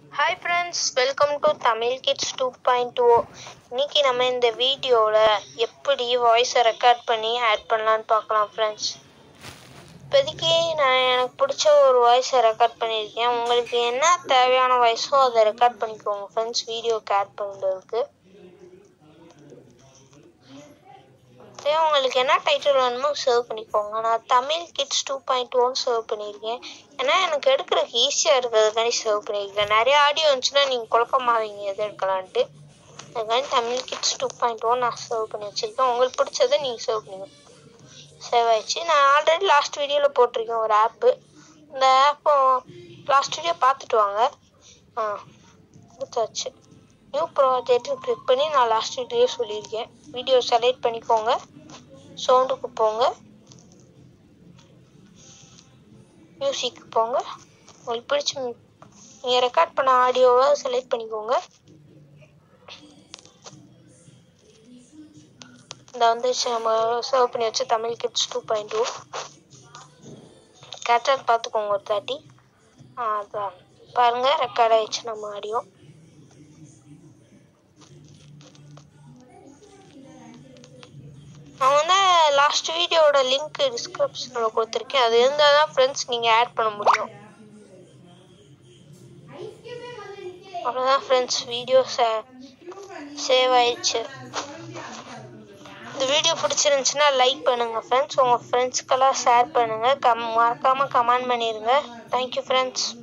hi friends welcome to Tamil kids two point two இன்னைக்கு நம்ம இந்த வீடியோவில் எப்படி வாய்ஸை ரெக்கார்ட் பண்ணி ஆட் பண்ணலான்னு பார்க்கலாம் ஃப்ரெண்ட்ஸ் இப்போதைக்கு நான் எனக்கு பிடிச்ச ஒரு வாய்ஸை ரெக்கார்ட் பண்ணியிருக்கேன் உங்களுக்கு என்ன தேவையான வாய்ஸோ அதை ரெக்கார்ட் பண்ணிக்கோங்க ஃப்ரெண்ட்ஸ் வீடியோக்கு ஆட் பண்ணுறதுக்கு சரி உங்களுக்கு என்ன டைட்டில் வேணுமோ சேவ் பண்ணிக்கோங்க நான் Tamil kids two point one save பண்ணியிருக்கேன் ஏன்னா எனக்கு எடுக்கிறதுக்கு ஈஸியாக இருக்கிறதுக்காண்டி சேவ் பண்ணியிருக்கேன் நிறைய ஆடியோ இருந்துச்சுன்னா நீங்கள் குழப்பமாவீங்க எது எடுக்கலான்ட்டு அதுக்காண்டி Tamil kids two point one நான் சேவ் பண்ணி வச்சுருக்கேன் உங்களுக்கு பிடிச்சதை நீங்கள் சேவ் பண்ணிக்கோங்க சேவ் ஆயிடுச்சு நான் ஆல்ரெடி லாஸ்ட் வீடியோவில் போட்டிருக்கேன் ஒரு ஆப்பு இந்த ஆப்பை லாஸ்ட் வீடியோ பார்த்துட்டு வாங்க ஆ கொடுத்தாச்சு நியூ ப்ராஜெக்ட் கிளிக் பண்ணி நான் லாஸ்ட் வீடியோ சொல்லியிருக்கேன் வீடியோ செலக்ட் பண்ணிக்கோங்க சவுண்டுக்கு போங்க மியூசிக்கு போங்க உங்களுக்கு பிடிச்ச நீங்கள் ரெக்கார்ட் பண்ண ஆடியோவை செலக்ட் பண்ணிக்கோங்க இந்த வந்துச்சு நம்ம சர்வ் பண்ணி வச்ச Tamil kids two point two கேட்டால் பார்த்துக்கோங்க ஒரு தாட்டி ஆ அதான் பாருங்கள் ரெக்கார்ட் ஆயிடுச்சு நம்ம ஆடியோ நான் வந்து லாஸ்ட் வீடியோட லிங்க் டிஸ்கிரிப்ஷனில் கொடுத்துருக்கேன் அது இருந்தால் தான் ஃப்ரெண்ட்ஸ் நீங்கள் ஆட் பண்ண முடியும் அவ்வளோதான் ஃப்ரெண்ட்ஸ் வீடியோ சேவ் ஆயிடுச்சு இந்த வீடியோ பிடிச்சிருந்துச்சுன்னா லைக் பண்ணுங்கள் ஃப்ரெண்ட்ஸ் உங்கள் ஃப்ரெண்ட்ஸ்க்கெல்லாம் ஷேர் பண்ணுங்கள் கம் மறக்காமல் கமெண்ட் பண்ணிடுங்க தேங்க்யூ ஃப்ரெண்ட்ஸ்